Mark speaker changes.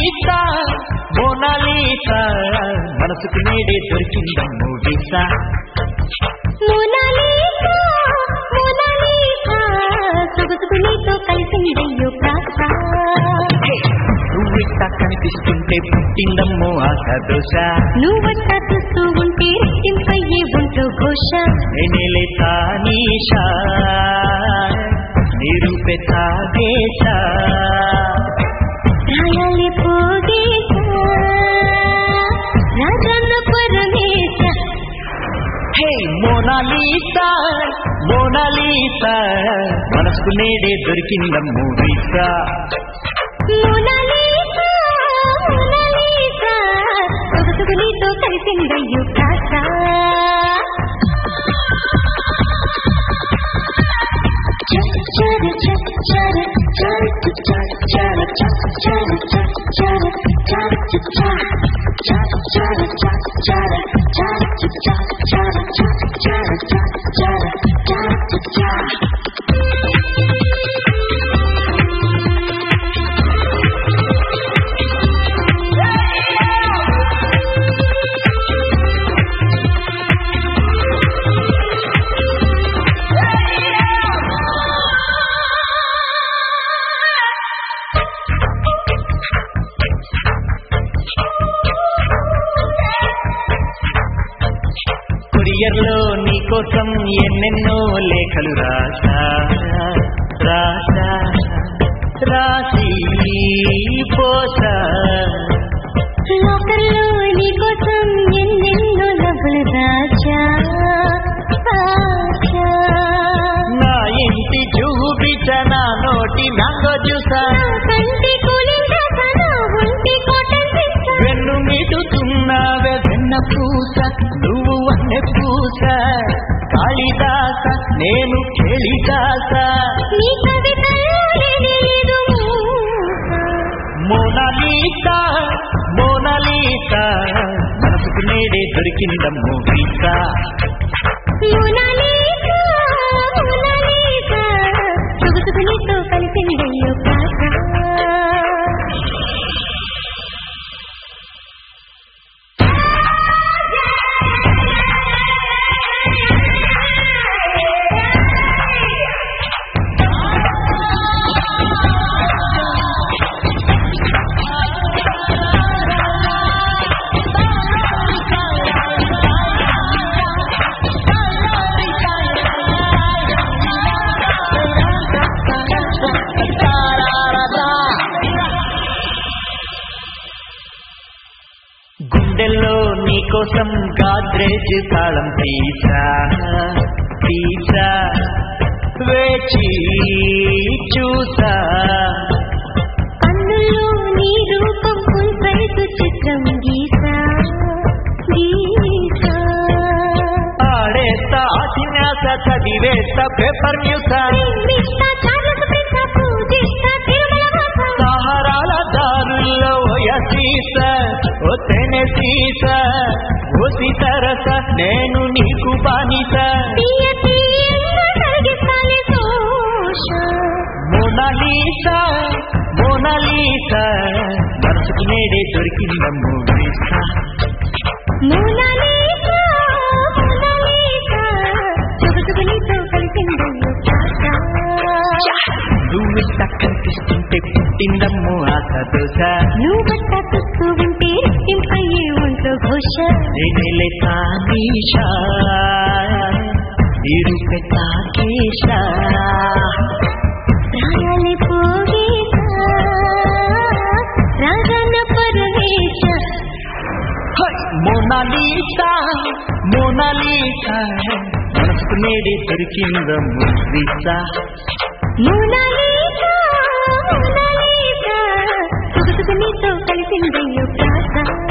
Speaker 1: Mona Lisa Mona Lisa మనసుకు నేడే దొరికిందమ్మో వీసా
Speaker 2: మోనాలీసా మోనాలీసా సొగసుకు నీతో కలిసిందయ్యో ప్రాస
Speaker 1: నువ్విట్ట కనిపిస్తుంటే పుట్టిందమ్మో ఆశ దోష
Speaker 2: నువ్వట్ట చూస్తూ ఉంటే రెట్టింపయ్యే ఒంట్లో ఘోష
Speaker 1: నేనేలే తానీషా నిరూపే తాగేశా
Speaker 2: రాయాలి పోగేశ రాజన్న పరమేశ
Speaker 1: హే మోనాలీసా మోనాలీసా మనసుకు నేడే దొరికిందమ్మో వీసా
Speaker 2: మోనాలీసా మోనాలీసా సొగసుకు నీతో కలిసిందయ్యో ప్రాస
Speaker 1: కొరియర్లో నీకోసం ఎన్నెన్నో లేఖలు రాశా రాశా రాసి పోసా
Speaker 2: లోకల్లో నీకోసం ఎన్నెన్నో నవ్వులు దాచా ఆశా.
Speaker 1: నా ఇంటి చూపించ నా నోటి మ్యాంగో జ్యూసా
Speaker 2: నా కంటి కూలిందాక నా ఒంటి కోటం తెచ్చా.
Speaker 1: వెన్ను మీటుతున్నావే వెన్న పూస నువ్వు అన్నె పూస కాళిదాస నేను కేళిదాస
Speaker 2: నీ కవితల్లో లేనేలేదు మూస.
Speaker 1: మోనాలీసా మోనాలీసా మనసుకు నేడే దొరికిందమ్మో వీసా
Speaker 2: మోనాలీసా, మోనాలీసా, సొగసుకు నీతో కలిసిందయ్యో ప్రాస.
Speaker 1: గుండెల్లో నీకోసం గాద్రేజ్ తాళం తీసా తీసా వేచి చూసా
Speaker 2: అందులో నీ రూపం పుల్పైసు చిత్రం గీసా గీసా
Speaker 1: ఆడేస్తా అధిన్యాస చదివేస్తా పేపర్ న్యూసా
Speaker 2: ప్రేమిస్తా చాలకు పెంచా పూజిస్తా తిరుమల వాస
Speaker 1: సహరాల దారుల్లో ఓయసీస ఓ తెనె సీస ఓ సీతరస నేను నీకు బానిస
Speaker 2: తీయ తీయగా కలిగిస్తానే దోష
Speaker 1: మోనాలీసా మోనాలీసా మనసుకు నేడే దొరికిందమ్మో వీసా
Speaker 2: మోనాలీసా మోనాలీసా సొగసుకు నీతో కలిసిందయ్యో ప్రాస
Speaker 1: నువ్విట్ట కనిపిస్తుంటే పుట్టిందమ్మో ఆశ దోశ
Speaker 2: నువ్వట్ట చూస్తూ ఉంటే రెట్టింపయ్యే ఒంట్లో ఘోష
Speaker 1: నేనేలే తానీషా నిరుపె తాకేశా
Speaker 2: రాయాలి పోగేశా రాజన్న పరమేశ
Speaker 1: హై! మోనాలీసా మోనాలీసా మనసుకు నేడే దొరికిందమ్మో వీసా
Speaker 2: మోనాలీసా మోనాలీసా సొగసుకు నీతో కలిసిందయ్యో ప్రాస